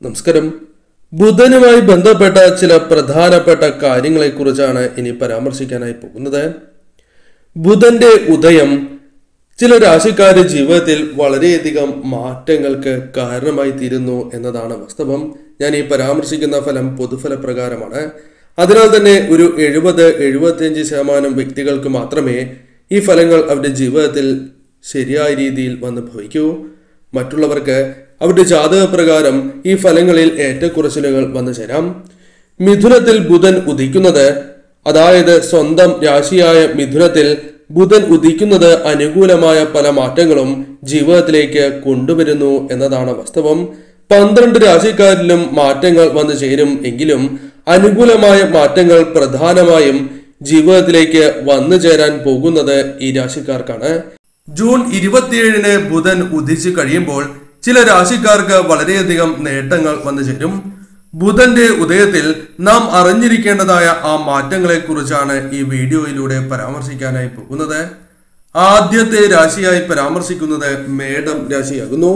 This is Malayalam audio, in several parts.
നമസ്കാരം ബുധനുമായി ബന്ധപ്പെട്ട ചില പ്രധാനപ്പെട്ട കാര്യങ്ങളെക്കുറിച്ചാണ് ഇനി പരാമർശിക്കാനായി പോകുന്നത് ബുധന്റെ ഉദയം ചില രാശിക്കാരുടെ ജീവിതത്തിൽ വളരെയധികം മാറ്റങ്ങൾക്ക് കാരണമായി തീരുന്നു എന്നതാണ് വാസ്തവം ഞാൻ ഈ പരാമർശിക്കുന്ന ഫലം പൊതുഫല പ്രകാരമാണ് അതിനാൽ തന്നെ ഒരു എഴുപത് എഴുപത്തിയഞ്ച് ശതമാനം വ്യക്തികൾക്ക് മാത്രമേ ഈ ഫലങ്ങൾ അവരുടെ ജീവിതത്തിൽ ശരിയായ രീതിയിൽ വന്ന് ഭവിക്കൂ മറ്റുള്ളവർക്ക് അവരുടെ ജാതക പ്രകാരം ഈ ഫലങ്ങളിൽ ഏറ്റക്കുറച്ചിലുകൾ വന്നു ചേരാം മിഥുനത്തിൽ ബുധൻ ഉദിക്കുന്നത് അതായത് സ്വന്തം രാശിയായ മിഥുനത്തിൽ ബുധൻ ഉദിക്കുന്നത് അനുകൂലമായ പല മാറ്റങ്ങളും ജീവിതത്തിലേക്ക് കൊണ്ടുവരുന്നു എന്നതാണ് വാസ്തവം പന്ത്രണ്ട് രാശിക്കാരിലും മാറ്റങ്ങൾ വന്നു ചേരും എങ്കിലും അനുകൂലമായ മാറ്റങ്ങൾ പ്രധാനമായും ജീവിതത്തിലേക്ക് വന്നു ചേരാൻ പോകുന്നത് ഈ രാശിക്കാർക്കാണ് ജൂൺ ഇരുപത്തിയേഴിന് ബുധൻ ഉദിച്ചു കഴിയുമ്പോൾ ചില രാശിക്കാർക്ക് വളരെയധികം നേട്ടങ്ങൾ വന്നു ചേരും ബുധന്റെ ഉദയത്തിൽ നാം അറിഞ്ഞിരിക്കേണ്ടതായ ആ മാറ്റങ്ങളെ കുറിച്ചാണ് ഈ വീഡിയോയിലൂടെ പരാമർശിക്കാനായി പോകുന്നത് ആദ്യത്തെ രാശിയായി പരാമർശിക്കുന്നത് മേടം രാശിയാകുന്നു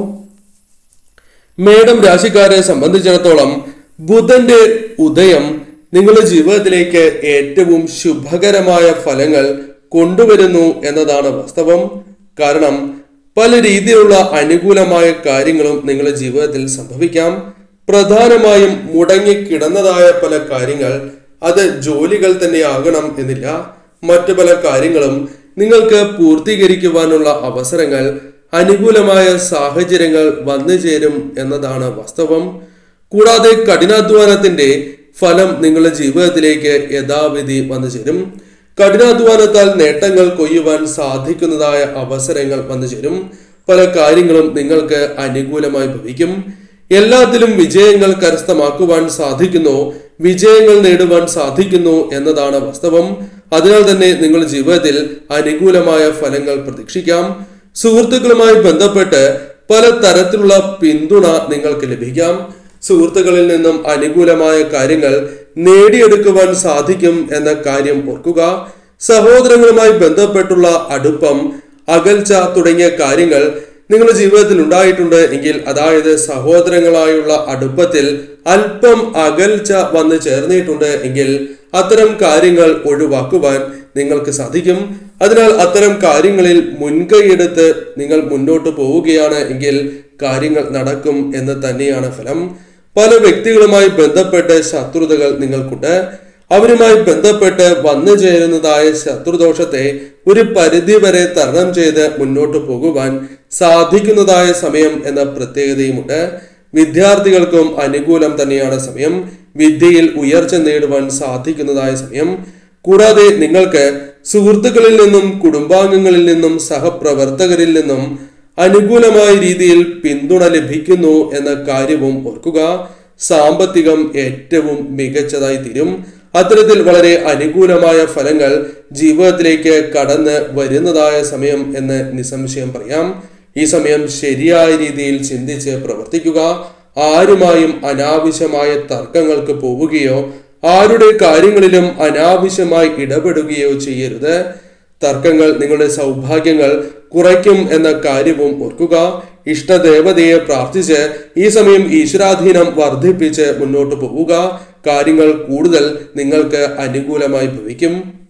മേടം രാശിക്കാരെ സംബന്ധിച്ചിടത്തോളം ബുധന്റെ ഉദയം നിങ്ങളുടെ ജീവിതത്തിലേക്ക് ഏറ്റവും ശുഭകരമായ ഫലങ്ങൾ കൊണ്ടുവരുന്നു എന്നതാണ് വാസ്തവം കാരണം പല രീതിയിലുള്ള അനുകൂലമായ കാര്യങ്ങളും നിങ്ങളുടെ ജീവിതത്തിൽ സംഭവിക്കാം പ്രധാനമായും മുടങ്ങിക്കിടന്നതായ പല കാര്യങ്ങൾ അത് ജോലികൾ തന്നെ ആകണം എന്നില്ല മറ്റു പല കാര്യങ്ങളും നിങ്ങൾക്ക് പൂർത്തീകരിക്കുവാനുള്ള അവസരങ്ങൾ അനുകൂലമായ സാഹചര്യങ്ങൾ വന്നു ചേരും എന്നതാണ് വാസ്തവം കൂടാതെ കഠിനാധ്വാനത്തിന്റെ ഫലം നിങ്ങളുടെ ജീവിതത്തിലേക്ക് യഥാവിധി വന്നു ചേരും കഠിനാധ്വാനത്താൽ നേട്ടങ്ങൾ കൊയ്യുവാൻ സാധിക്കുന്നതായ അവസരങ്ങൾ വന്നു ചേരും പല കാര്യങ്ങളും നിങ്ങൾക്ക് അനുകൂലമായി ഭവിക്കും എല്ലാത്തിലും വിജയങ്ങൾ കരസ്ഥമാക്കുവാൻ സാധിക്കുന്നു വിജയങ്ങൾ നേടുവാൻ സാധിക്കുന്നു എന്നതാണ് വാസ്തവം അതിനാൽ തന്നെ നിങ്ങളുടെ ജീവിതത്തിൽ അനുകൂലമായ ഫലങ്ങൾ പ്രതീക്ഷിക്കാം സുഹൃത്തുക്കളുമായി ബന്ധപ്പെട്ട് പല തരത്തിലുള്ള പിന്തുണ നിങ്ങൾക്ക് ലഭിക്കാം സുഹൃത്തുക്കളിൽ നിന്നും അനുകൂലമായ കാര്യങ്ങൾ നേടിയെടുക്കുവാൻ സാധിക്കും എന്ന കാര്യം ഓർക്കുക സഹോദരങ്ങളുമായി ബന്ധപ്പെട്ടുള്ള അടുപ്പം അകൽച്ച തുടങ്ങിയ കാര്യങ്ങൾ നിങ്ങളുടെ ജീവിതത്തിൽ ഉണ്ടായിട്ടുണ്ട് എങ്കിൽ അതായത് സഹോദരങ്ങളായുള്ള അടുപ്പത്തിൽ അല്പം അകൽച്ച വന്ന് ചേർന്നിട്ടുണ്ട് എങ്കിൽ അത്തരം കാര്യങ്ങൾ ഒഴിവാക്കുവാൻ നിങ്ങൾക്ക് സാധിക്കും അതിനാൽ അത്തരം കാര്യങ്ങളിൽ മുൻകൈയെടുത്ത് നിങ്ങൾ മുന്നോട്ട് പോവുകയാണ് എങ്കിൽ കാര്യങ്ങൾ നടക്കും എന്ന് തന്നെയാണ് ഫലം പല വ്യക്തികളുമായി ബന്ധപ്പെട്ട് ശത്രുതകൾ നിങ്ങൾക്കുണ്ട് അവരുമായി ബന്ധപ്പെട്ട് വന്നു ചേരുന്നതായ ശത്രുദോഷത്തെ ഒരു പരിധി വരെ തരണം ചെയ്ത് മുന്നോട്ട് പോകുവാൻ സാധിക്കുന്നതായ സമയം എന്ന പ്രത്യേകതയുമുണ്ട് വിദ്യാർത്ഥികൾക്കും അനുകൂലം തന്നെയാണ് സമയം വിദ്യയിൽ ഉയർച്ച നേടുവാൻ സാധിക്കുന്നതായ സമയം കൂടാതെ നിങ്ങൾക്ക് സുഹൃത്തുക്കളിൽ നിന്നും കുടുംബാംഗങ്ങളിൽ നിന്നും സഹപ്രവർത്തകരിൽ നിന്നും അനുകൂലമായ രീതിയിൽ പിന്തുണ ലഭിക്കുന്നു എന്ന കാര്യവും ഓർക്കുക സാമ്പത്തികം ഏറ്റവും മികച്ചതായി തീരും അത്തരത്തിൽ വളരെ അനുകൂലമായ ഫലങ്ങൾ ജീവിതത്തിലേക്ക് കടന്ന് വരുന്നതായ സമയം എന്ന് നിസ്സംശയം പറയാം ഈ സമയം ശരിയായ രീതിയിൽ ചിന്തിച്ച് പ്രവർത്തിക്കുക ആരുമായും അനാവശ്യമായ തർക്കങ്ങൾക്ക് പോവുകയോ ആരുടെ കാര്യങ്ങളിലും അനാവശ്യമായി ഇടപെടുകയോ ചെയ്യരുത് തർക്കങ്ങൾ നിങ്ങളുടെ സൗഭാഗ്യങ്ങൾ കുറയ്ക്കും എന്ന കാര്യവും ഓർക്കുക ഇഷ്ടദേവതയെ പ്രാർത്ഥിച്ച് ഈ സമയം ഈശ്വരാധീനം വർദ്ധിപ്പിച്ച് മുന്നോട്ട് പോവുക കാര്യങ്ങൾ കൂടുതൽ നിങ്ങൾക്ക് അനുകൂലമായി ഭവിക്കും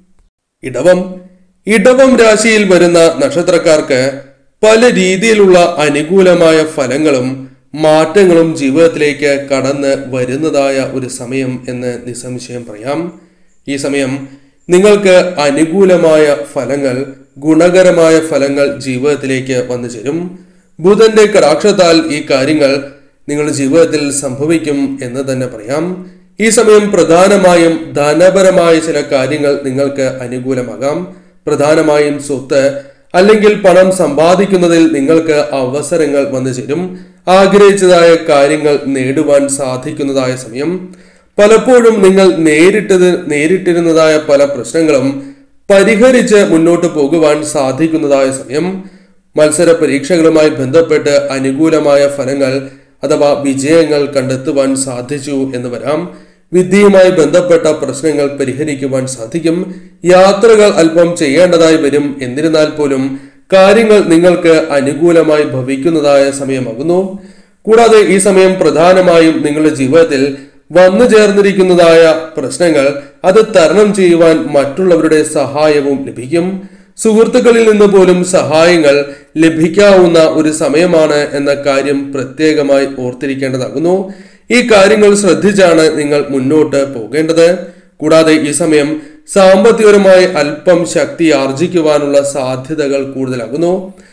ഇടവം ഇടവം രാശിയിൽ വരുന്ന നക്ഷത്രക്കാർക്ക് പല രീതിയിലുള്ള അനുകൂലമായ ഫലങ്ങളും മാറ്റങ്ങളും ജീവിതത്തിലേക്ക് കടന്ന് വരുന്നതായ ഒരു സമയം എന്ന് നിസ്സംശയം പറയാം ഈ സമയം നിങ്ങൾക്ക് അനുകൂലമായ ഫലങ്ങൾ ഗുണകരമായ ഫലങ്ങൾ ജീവിതത്തിലേക്ക് വന്നു ചേരും ബുധന്റെ കടാക്ഷത്താൽ ഈ കാര്യങ്ങൾ നിങ്ങളുടെ ജീവിതത്തിൽ സംഭവിക്കും എന്ന് തന്നെ പറയാം ഈ സമയം പ്രധാനമായും ധനപരമായ ചില കാര്യങ്ങൾ നിങ്ങൾക്ക് അനുകൂലമാകാം പ്രധാനമായും സ്വത്ത് അല്ലെങ്കിൽ പണം സമ്പാദിക്കുന്നതിൽ നിങ്ങൾക്ക് അവസരങ്ങൾ വന്നു ചേരും ആഗ്രഹിച്ചതായ കാര്യങ്ങൾ നേടുവാൻ സാധിക്കുന്നതായ സമയം പലപ്പോഴും നിങ്ങൾ നേരിട്ടത് നേരിട്ടിരുന്നതായ പല പ്രശ്നങ്ങളും പരിഹരിച്ച് മുന്നോട്ട് പോകുവാൻ സാധിക്കുന്നതായ സമയം മത്സര പരീക്ഷകളുമായി ബന്ധപ്പെട്ട് അനുകൂലമായ ഫലങ്ങൾ അഥവാ വിജയങ്ങൾ കണ്ടെത്തുവാൻ സാധിച്ചു എന്ന് വരാം വിദ്യയുമായി ബന്ധപ്പെട്ട പ്രശ്നങ്ങൾ പരിഹരിക്കുവാൻ സാധിക്കും യാത്രകൾ അല്പം ചെയ്യേണ്ടതായി വരും എന്നിരുന്നാൽ പോലും കാര്യങ്ങൾ നിങ്ങൾക്ക് അനുകൂലമായി ഭവിക്കുന്നതായ സമയമാകുന്നു കൂടാതെ ഈ സമയം പ്രധാനമായും നിങ്ങളുടെ ജീവിതത്തിൽ വന്നു ചേർന്നിരിക്കുന്നതായ പ്രശ്നങ്ങൾ അത് തരണം ചെയ്യുവാൻ മറ്റുള്ളവരുടെ സഹായവും ലഭിക്കും സുഹൃത്തുക്കളിൽ നിന്ന് പോലും സഹായങ്ങൾ ലഭിക്കാവുന്ന ഒരു സമയമാണ് എന്ന കാര്യം പ്രത്യേകമായി ഓർത്തിരിക്കേണ്ടതാകുന്നു ഈ കാര്യങ്ങൾ ശ്രദ്ധിച്ചാണ് നിങ്ങൾ മുന്നോട്ട് പോകേണ്ടത് കൂടാതെ ഈ സമയം സാമ്പത്തികപരമായി അല്പം ശക്തി ആർജിക്കുവാനുള്ള സാധ്യതകൾ കൂടുതലാകുന്നു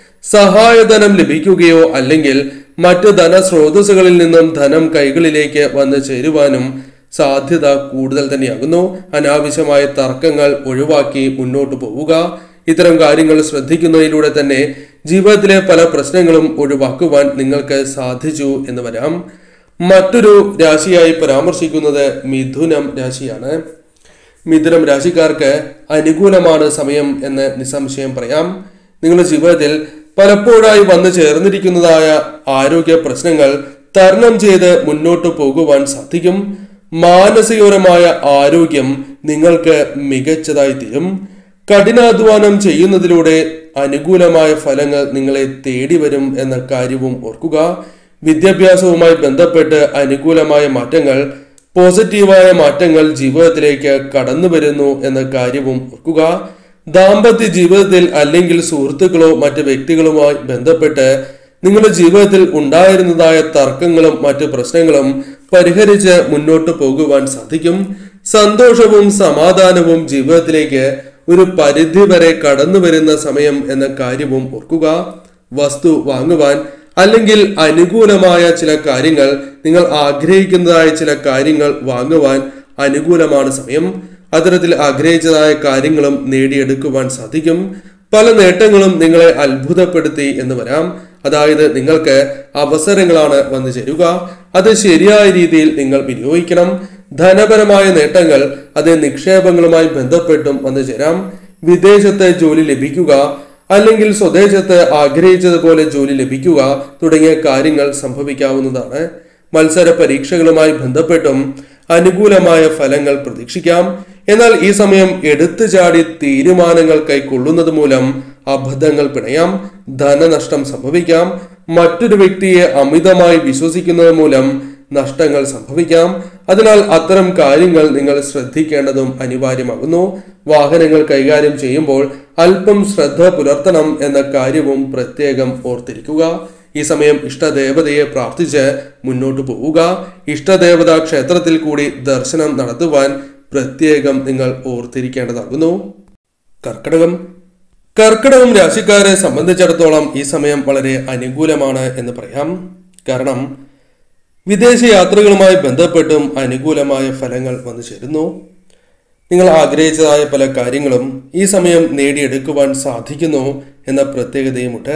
സഹായധനം ലഭിക്കുകയോ അല്ലെങ്കിൽ മറ്റ് ധനസ്രോതസ്സുകളിൽ നിന്നും ധനം കൈകളിലേക്ക് വന്നു ചേരുവാനും സാധ്യത കൂടുതൽ തന്നെയാകുന്നു അനാവശ്യമായ തർക്കങ്ങൾ ഒഴിവാക്കി മുന്നോട്ട് പോവുക ഇത്തരം കാര്യങ്ങൾ ശ്രദ്ധിക്കുന്നതിലൂടെ തന്നെ ജീവിതത്തിലെ പല പ്രശ്നങ്ങളും ഒഴിവാക്കുവാൻ നിങ്ങൾക്ക് സാധിച്ചു എന്ന് വരാം മറ്റൊരു രാശിയായി പരാമർശിക്കുന്നത് മിഥുനം രാശിയാണ് മിഥുനം രാശിക്കാർക്ക് അനുകൂലമാണ് സമയം എന്ന് നിസ്സംശയം പറയാം നിങ്ങളുടെ ജീവിതത്തിൽ പലപ്പോഴായി വന്നു ചേർന്നിരിക്കുന്നതായ ആരോഗ്യ പ്രശ്നങ്ങൾ തരണം ചെയ്ത് മുന്നോട്ട് പോകുവാൻ സാധിക്കും മാനസികപരമായ ആരോഗ്യം നിങ്ങൾക്ക് മികച്ചതായി തീരും കഠിനാധ്വാനം ചെയ്യുന്നതിലൂടെ അനുകൂലമായ ഫലങ്ങൾ നിങ്ങളെ തേടി വരും എന്ന കാര്യവും ഓർക്കുക വിദ്യാഭ്യാസവുമായി ബന്ധപ്പെട്ട് അനുകൂലമായ മാറ്റങ്ങൾ പോസിറ്റീവായ മാറ്റങ്ങൾ ജീവിതത്തിലേക്ക് കടന്നു വരുന്നു എന്ന കാര്യവും ഓർക്കുക ദാമ്പത്യ ജീവിതത്തിൽ അല്ലെങ്കിൽ സുഹൃത്തുക്കളോ മറ്റ് വ്യക്തികളുമായി ബന്ധപ്പെട്ട് നിങ്ങളുടെ ജീവിതത്തിൽ ഉണ്ടായിരുന്നതായ തർക്കങ്ങളും മറ്റ് പ്രശ്നങ്ങളും പരിഹരിച്ച് മുന്നോട്ട് പോകുവാൻ സാധിക്കും സന്തോഷവും സമാധാനവും ജീവിതത്തിലേക്ക് ഒരു പരിധി വരെ കടന്നു വരുന്ന സമയം എന്ന കാര്യവും ഓർക്കുക വസ്തു വാങ്ങുവാൻ അല്ലെങ്കിൽ അനുകൂലമായ ചില കാര്യങ്ങൾ നിങ്ങൾ ആഗ്രഹിക്കുന്നതായ ചില കാര്യങ്ങൾ വാങ്ങുവാൻ അനുകൂലമാണ് സമയം അത്തരത്തിൽ ആഗ്രഹിച്ചതായ കാര്യങ്ങളും നേടിയെടുക്കുവാൻ സാധിക്കും പല നേട്ടങ്ങളും നിങ്ങളെ അത്ഭുതപ്പെടുത്തി എന്ന് വരാം അതായത് നിങ്ങൾക്ക് അവസരങ്ങളാണ് വന്നു ചേരുക അത് ശരിയായ രീതിയിൽ നിങ്ങൾ വിനിയോഗിക്കണം ധനപരമായ നേട്ടങ്ങൾ അത് നിക്ഷേപങ്ങളുമായി ബന്ധപ്പെട്ടും വന്നു ചേരാം വിദേശത്ത് ജോലി ലഭിക്കുക അല്ലെങ്കിൽ സ്വദേശത്ത് ആഗ്രഹിച്ചതുപോലെ ജോലി ലഭിക്കുക തുടങ്ങിയ കാര്യങ്ങൾ സംഭവിക്കാവുന്നതാണ് മത്സര പരീക്ഷകളുമായി ബന്ധപ്പെട്ടും അനുകൂലമായ ഫലങ്ങൾ പ്രതീക്ഷിക്കാം എന്നാൽ ഈ സമയം എടുത്തു ചാടി തീരുമാനങ്ങൾ കൈക്കൊള്ളുന്നത് മൂലം അബദ്ധങ്ങൾ പിണയാം ധനനഷ്ടം സംഭവിക്കാം മറ്റൊരു വ്യക്തിയെ അമിതമായി വിശ്വസിക്കുന്നത് മൂലം നഷ്ടങ്ങൾ സംഭവിക്കാം അതിനാൽ അത്തരം കാര്യങ്ങൾ നിങ്ങൾ ശ്രദ്ധിക്കേണ്ടതും അനിവാര്യമാകുന്നു വാഹനങ്ങൾ കൈകാര്യം ചെയ്യുമ്പോൾ അല്പം ശ്രദ്ധ പുലർത്തണം എന്ന കാര്യവും പ്രത്യേകം ഓർത്തിരിക്കുക ഈ സമയം ഇഷ്ടദേവതയെ പ്രാർത്ഥിച്ച് മുന്നോട്ട് പോവുക ഇഷ്ടദേവതാ ക്ഷേത്രത്തിൽ കൂടി ദർശനം നടത്തുവാൻ പ്രത്യേകം നിങ്ങൾ ഓർത്തിരിക്കേണ്ടതാകുന്നു കർക്കടകം കർക്കടകം രാശിക്കാരെ സംബന്ധിച്ചിടത്തോളം ഈ സമയം വളരെ അനുകൂലമാണ് എന്ന് പറയാം കാരണം വിദേശ യാത്രകളുമായി ബന്ധപ്പെട്ടും അനുകൂലമായ ഫലങ്ങൾ വന്നു ചേരുന്നു നിങ്ങൾ ആഗ്രഹിച്ചതായ പല കാര്യങ്ങളും ഈ സമയം നേടിയെടുക്കുവാൻ സാധിക്കുന്നു എന്ന പ്രത്യേകതയുമുണ്ട്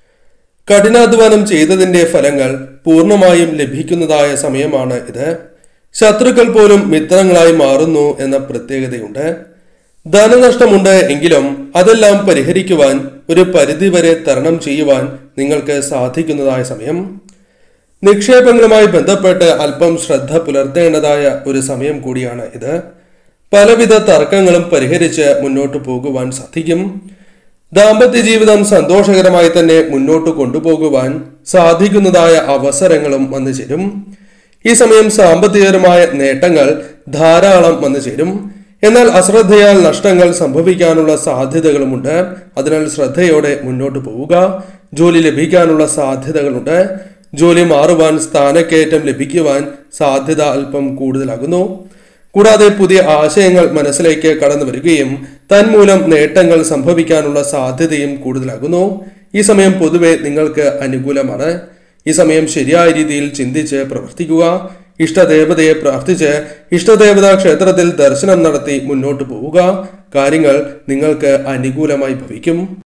കഠിനാധ്വാനം ചെയ്തതിന്റെ ഫലങ്ങൾ പൂർണ്ണമായും ലഭിക്കുന്നതായ സമയമാണ് ഇത് ശത്രുക്കൾ പോലും മിത്രങ്ങളായി മാറുന്നു എന്ന പ്രത്യേകതയുണ്ട് ധനനഷ്ടമുണ്ട് എങ്കിലും അതെല്ലാം പരിഹരിക്കുവാൻ ഒരു പരിധിവരെ തരണം ചെയ്യുവാൻ നിങ്ങൾക്ക് സാധിക്കുന്നതായ സമയം നിക്ഷേപങ്ങളുമായി ബന്ധപ്പെട്ട് അല്പം ശ്രദ്ധ പുലർത്തേണ്ടതായ ഒരു സമയം കൂടിയാണ് ഇത് പലവിധ തർക്കങ്ങളും പരിഹരിച്ച് മുന്നോട്ട് പോകുവാൻ സാധിക്കും ദാമ്പത്യ ജീവിതം സന്തോഷകരമായി തന്നെ മുന്നോട്ട് കൊണ്ടുപോകുവാൻ സാധിക്കുന്നതായ അവസരങ്ങളും വന്നു ചേരും ഈ സമയം സാമ്പത്തികപരമായ നേട്ടങ്ങൾ ധാരാളം വന്നു ചേരും എന്നാൽ അശ്രദ്ധയാൽ നഷ്ടങ്ങൾ സംഭവിക്കാനുള്ള സാധ്യതകളുമുണ്ട് അതിനാൽ ശ്രദ്ധയോടെ മുന്നോട്ട് പോവുക ജോലി ലഭിക്കാനുള്ള സാധ്യതകളുണ്ട് ജോലി മാറുവാൻ സ്ഥാനക്കയറ്റം ലഭിക്കുവാൻ സാധ്യത അല്പം കൂടുതലാകുന്നു കൂടാതെ പുതിയ ആശയങ്ങൾ മനസ്സിലേക്ക് കടന്നു വരികയും തന്മൂലം നേട്ടങ്ങൾ സംഭവിക്കാനുള്ള സാധ്യതയും കൂടുതലാകുന്നു ഈ സമയം പൊതുവെ നിങ്ങൾക്ക് അനുകൂലമാണ് ഈ സമയം ശരിയായ രീതിയിൽ ചിന്തിച്ച് പ്രവർത്തിക്കുക ഇഷ്ടദേവതയെ പ്രാർത്ഥിച്ച് ഇഷ്ടദേവതാ ക്ഷേത്രത്തിൽ ദർശനം നടത്തി മുന്നോട്ട് പോവുക കാര്യങ്ങൾ നിങ്ങൾക്ക് അനുകൂലമായി ഭവിക്കും